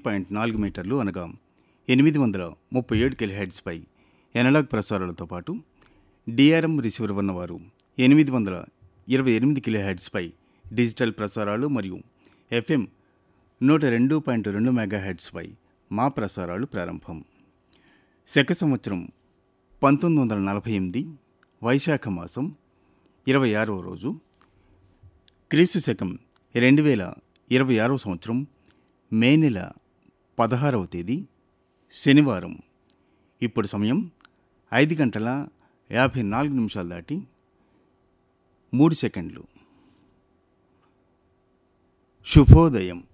point నాలుగు మీటర్లు అనగా ఎనిమిది వందల ముప్పై ఏడు కిలోహెడ్స్పై ఎనలాగ్ ప్రసారాలతో పాటు డిఆర్ఎం రిసీవర్ ఉన్నవారు ఎనిమిది వందల ఇరవై ఎనిమిది కిలోహెడ్స్పై డిజిటల్ ప్రసారాలు మరియు ఎఫ్ఎం నూట రెండు పాయింట్ రెండు మెగాహెడ్స్పై మా ప్రసారాలు ప్రారంభం శక సంవత్సరం పంతొమ్మిది వందల నలభై ఎనిమిది వైశాఖ మాసం ఇరవై ఆరవ రోజు క్రీస్తు శకం రెండు వేల ఇరవై ఆరవ సంవత్సరం మే నెల పదహారవ తేదీ శనివారం ఇప్పుడు సమయం ఐదు గంటల యాభై నాలుగు నిమిషాలు దాటి మూడు సెకండ్లు శుభోదయం